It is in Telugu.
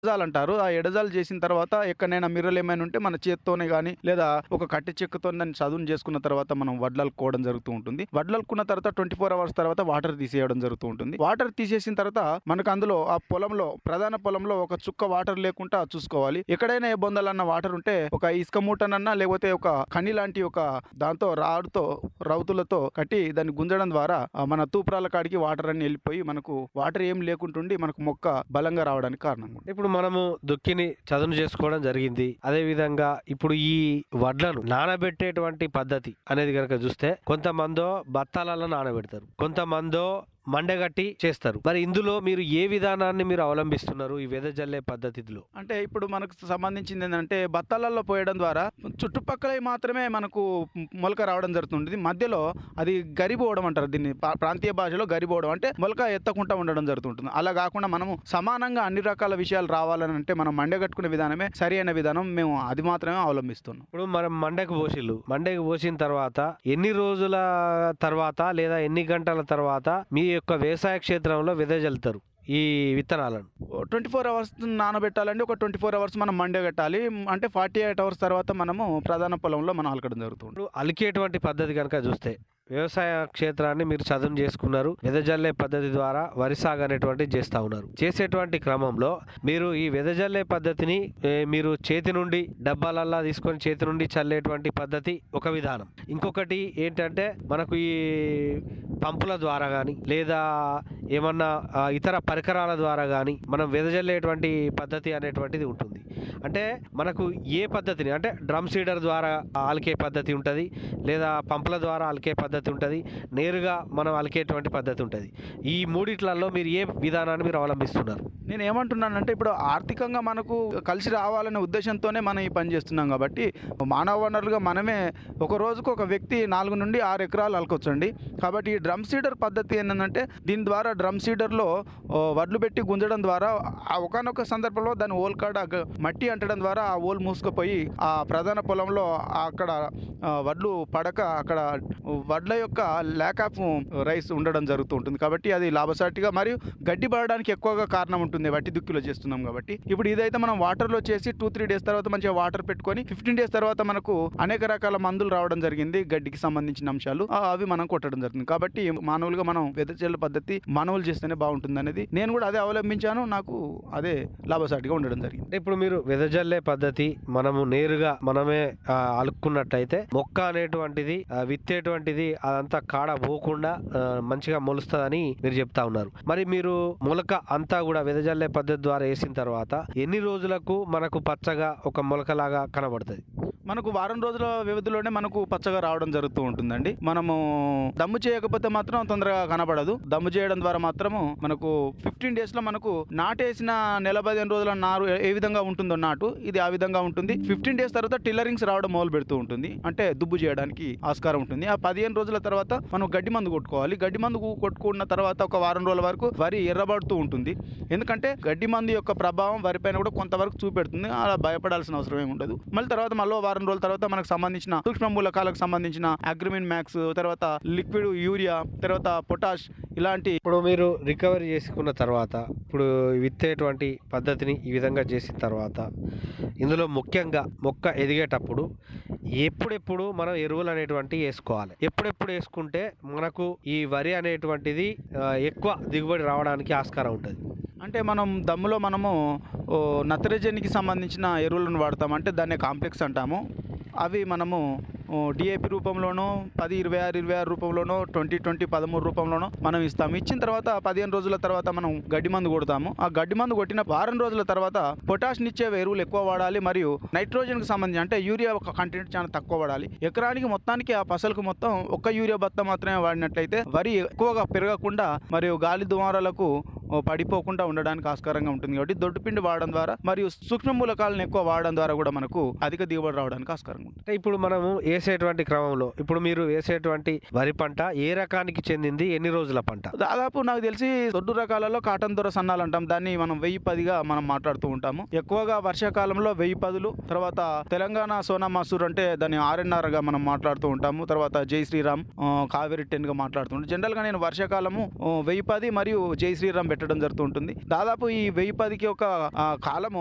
ఎడజాలు అంటారు ఆ ఎడజాలు చేసిన తర్వాత ఎక్కడైనా మిర్రలు ఏమైనా ఉంటే మన చేత్తోనే కానీ లేదా ఒక కట్టె చెక్కతో దాన్ని చదును చేసుకున్న తర్వాత మనం వడ్లలుకోవడం జరుగుతూ ఉంటుంది వడ్లలుకున్న తర్వాత ట్వంటీ ఫోర్ అవర్స్ తర్వాత వాటర్ తీసేయడం జరుగుతూ ఉంటుంది వాటర్ తీసేసిన తర్వాత మనకు అందులో ఆ పొలంలో ప్రధాన పొలంలో ఒక చుక్క వాటర్ లేకుండా చూసుకోవాలి ఎక్కడైనా ఏ బొందలన్న వాటర్ ఉంటే ఒక ఇసుక మూటనన్నా లేకపోతే ఒక కని లాంటి ఒక దాంతో రాడుతో రౌతులతో కట్టి దాన్ని గుంజడం ద్వారా ఆ మన తూపురాల కాడికి వాటర్ అన్ని వెళ్ళిపోయి మనకు వాటర్ ఏం లేకుంటుండి మనకు మొక్క బలంగా రావడానికి కారణం ఇప్పుడు మనము దుక్కిని చదును చేసుకోవడం జరిగింది అదే విధంగా ఇప్పుడు ఈ వడ్లను నానబెట్టేటువంటి పద్ధతి అనేది కనుక చూస్తే కొంతమందో బత్తాలలో నానబెడతారు కొంతమందో మండగట్టి చేస్తారు మరి ఇందులో మీరు ఏ విధానాన్ని మీరు అవలంబిస్తున్నారు ఈ వెదజల్లే పద్ధతిలో అంటే ఇప్పుడు మనకు సంబంధించింది ఏంటంటే బత్తాలలో పోయడం ద్వారా చుట్టుపక్కల మాత్రమే మనకు మొలక రావడం జరుగుతుంది మధ్యలో అది గరిపోవడం అంటారు దీన్ని ప్రా- ప్రాంతీయ భాషలో గరిపోవడం అంటే మొలక ఎత్తకుండా ఉండడం జరుగుతుంటుంది అలా కాకుండా మనము సమానంగా అన్ని రకాల విషయాలు రావాలని అంటే మనం మండగట్టుకునే విధానమే సరి అయిన విధానం మేము అది మాత్రమే అవలంబిస్తున్నాం ఇప్పుడు మనం మండకు పోసిల్లు మండకు పోసిన తర్వాత ఎన్ని రోజుల తర్వాత లేదా ఎన్ని గంటల తర్వాత మీ యొక్క వ్యవసాయ క్షేత్రంలో వెదజల్లుతారు ఈ విత్తనాలను ట్వంటీ ఫోర్ అవర్స్ నానబెట్టాలంటే ఒక ట్వంటీ ఫోర్ అవర్స్ మనం మండగట్టాలి అంటే ఫార్టీ ఎయిట్ అవర్స్ తర్వాత మనము ప్రధాన పొలంలో మనం అలకడం జరుగుతుంది ఇప్పుడు అలికేటువంటి పద్ధతి కనుక చూస్తే వ్యవసాయ క్షేత్రాన్ని మీరు చదును చేసుకున్నారు వెదజల్లే పద్ధతి ద్వారా వరి సాగు అనేటువంటిది చేస్తూ ఉన్నారు చేసేటువంటి క్రమంలో మీరు ఈ వెదజల్లే పద్ధతిని ఏ, మీరు చేతి నుండి డబ్బాలల్లా తీసుకొని చేతి నుండి చల్లేటువంటి పద్ధతి ఒక విధానం ఇంకొకటి ఏంటంటే మనకు ఈ పంపుల ద్వారా కానీ లేదా ఏమన్నా ఆ, ఇతర పరికరాల ద్వారా కానీ మనం వెదజల్లేటువంటి పద్ధతి అనేటువంటిది ఉంటుంది అంటే మనకు ఏ పద్ధతిని అంటే డ్రమ్ సీడర్ ద్వారా అలికే పద్ధతి ఉంటుంది లేదా పంపుల ద్వారా అలికే పద్ధతి ఉంటుంది నేరుగా మనం అలికేటువంటి పద్ధతి ఉంటుంది ఈ మూడిట్లలో మీరు ఏ విధానాన్ని మీరు అవలంబిస్తున్నారు నేను ఏమంటున్నానంటే ఇప్పుడు ఆర్థికంగా మనకు కలిసి రావాలనే ఉద్దేశంతోనే మనం ఈ పని చేస్తున్నాం కాబట్టి మానవ వనరులుగా మనమే ఒక రోజుకు ఒక వ్యక్తి నాలుగు నుండి ఆరు ఎకరాలు అలకొచ్చండి కాబట్టి ఈ డ్రమ్ సీడర్ పద్ధతి ఏంటంటే దీని ద్వారా డ్రమ్ సీడర్లో ఓ, వడ్లు పెట్టి గుంజడం ద్వారా ఆ ఒకనొక సందర్భంలో దాని ఓల్ కాడ గ- మట్టి అంటడం ద్వారా ఆ ఓల్ మూసుకుపోయి ఆ ప్రధాన పొలంలో అక్కడ ఆ, వడ్లు పడక అక్కడ వడ్ల యొక్క ల్యాక్ ఆఫ్ రైస్ ఉండడం జరుగుతూ ఉంటుంది కాబట్టి అది లాభసాటిగా మరియు గడ్డి పడడానికి ఎక్కువగా కారణం ఉంటుంది వట్టి దుక్కిలో చేస్తున్నాం కాబట్టి ఇప్పుడు ఇదైతే మనం వాటర్లో చేసి టూ త్రీ డేస్ తర్వాత మంచిగా వాటర్ పెట్టుకొని ఫిఫ్టీన్ డేస్ తర్వాత మనకు అనేక రకాల మందులు రావడం జరిగింది గడ్డికి సంబంధించిన అంశాలు ఆ, అవి మనం కొట్టడం జరుగుతుంది కాబట్టి మానవులుగా మనం వెదజల్ల పద్ధతి మానవులు చేస్తేనే బాగుంటుంది అనేది నేను కూడా అదే అవలంబించాను నాకు అదే లాభసాటిగా ఉండడం జరిగింది అంటే ఇప్పుడు మీరు వెదజల్లే పద్ధతి మనము నేరుగా మనమే ఆ, అలుక్కున్నట్టయితే మొక్క అనేటువంటిది ఆ, విత్తేటువంటిది అదంతా కాడ పోకుండా ఆ, మంచిగా మొలుస్తుందని మీరు చెప్తా ఉన్నారు మరి మీరు మొలక అంతా కూడా వెదజల్లే పద్ధతి ద్వారా వేసిన తర్వాత ఎన్ని రోజులకు మనకు పచ్చగా ఒక మొలకలాగా కనబడుతుంది మనకు వారం రోజుల వ్యవధిలోనే మనకు పచ్చగా రావడం జరుగుతూ ఉంటుందండి మనము దమ్ము చేయకపోతే మాత్రం తొందరగా కనబడదు దమ్ము చేయడం ద్వారా మాత్రము మనకు ఫిఫ్టీన్ డేస్ లో మనకు నాటేసిన నెల పదిహేను రోజుల నారు ఏ- ఏ విధంగా ఉంటుందో నాటు ఇది ఆ విధంగా ఉంటుంది ఫిఫ్టీన్ డేస్ తర్వాత టిల్లరింగ్స్ రావడం మొదలు పెడుతూ ఉంటుంది అంటే దుబ్బు చేయడానికి ఆస్కారం ఉంటుంది ఆ పదిహేను రోజుల తర్వాత మనం గడ్డి మందు కొట్టుకోవాలి గడ్డి మందు కు- కొట్టుకున్న తర్వాత ఒక వారం రోజుల వరకు వరి ఎర్రబడుతూ ఉంటుంది ఎందుకంటే గడ్డి మందు యొక్క ప్రభావం వరి పైన కూడా కొంతవరకు చూపెడుతుంది అలా భయపడాల్సిన అవసరం ఏమి ఉండదు మళ్ళీ తర్వాత మళ్ళీ వారం రోజుల తర్వాత మనకు సంబంధించిన సూక్ష్మ మూలకాలకు సంబంధించిన అగ్రిమిన్ మ్యాక్స్ తర్వాత లిక్విడ్ యూరియా తర్వాత పొటాష్ ఇలాంటి ఇప్పుడు మీరు రికవరీ చేసుకున్న తర్వాత ఇప్పుడు విత్తేటువంటి పద్ధతిని ఈ విధంగా చేసిన తర్వాత ఇందులో ముఖ్యంగా మొక్క ఎదిగేటప్పుడు ఎప్పుడెప్పుడు మనం ఎరువులు అనేటువంటి వేసుకోవాలి ఎప్పుడెప్పుడు వేసుకుంటే మనకు ఈ వరి అనేటువంటిది ఆ, ఎక్కువ దిగుబడి రావడానికి ఆస్కారం ఉంటుంది అంటే మనం దమ్ములో మనము ఓ, నత్రజనికి సంబంధించిన ఎరువులను వాడతాం అంటే దాన్ని కాంప్లెక్స్ అంటాము అవి మనము డిఏపి రూపంలోనో పది ఇరవై ఆరు ఇరవై ఆరు రూపంలోనో ట్వంటీ ట్వంటీ పదమూడు రూపంలోనో మనం ఇస్తాము ఇచ్చిన తర్వాత పదిహేను రోజుల తర్వాత మనం గడ్డి మందు కొడతాము ఆ గడ్డి మందు కొట్టిన వారం రోజుల తర్వాత పొటాష్నిచ్చే ఎరువులు ఎక్కువ వాడాలి మరియు నైట్రోజన్కి సంబంధించి అంటే యూరియా ఒక కంటెంట్ చాలా తక్కువ వాడాలి ఎకరానికి మొత్తానికి ఆ పసలకు మొత్తం ఒక్క యూరియా బత్త మాత్రమే వాడినట్లయితే వరి ఎక్కువగా పెరగకుండా మరియు గాలి దుమారాలకు ఓ, పడిపోకుండా ఉండడానికి ఆస్కారంగా ఉంటుంది కాబట్టి దొడ్డుపిండి వాడడం ద్వారా మరియు సూక్ష్మ మూలకాలను ఎక్కువ వాడడం ద్వారా కూడా మనకు అధిక దిగుబడి రావడానికి ఆస్కారంగా ఉంటుంది అంటే ఇప్పుడు మనము వేసేటువంటి క్రమంలో ఇప్పుడు మీరు వేసేటువంటి వరి పంట ఏ రకానికి చెందింది ఎన్ని రోజుల పంట దాదాపు నాకు తెలిసి దొడ్డు రకాలలో కాటన్ దొర సన్నాలు అంటాం దాన్ని మనం వెయ్యి పదిగా మనం మాట్లాడుతూ ఉంటాము ఎక్కువగా వర్షాకాలంలో వెయ్యి పదులు తర్వాత తెలంగాణ సోనా మసూర్ అంటే దాన్ని ఆర్ఎన్ఆర్ గా మనం మాట్లాడుతూ ఉంటాము తర్వాత జై శ్రీరామ్ ఆ, కావేరి టెన్ గా మాట్లాడుతూ ఉంటాం జనరల్ గా నేను వర్షాకాలము ఆ, వెయ్యి పది మరియు జై శ్రీరామ్ పెట్టడం పెట్టడం జరుగుతుంటుంది దాదాపు ఈ వెయ్యి పదికి ఒక ఆ, కాలము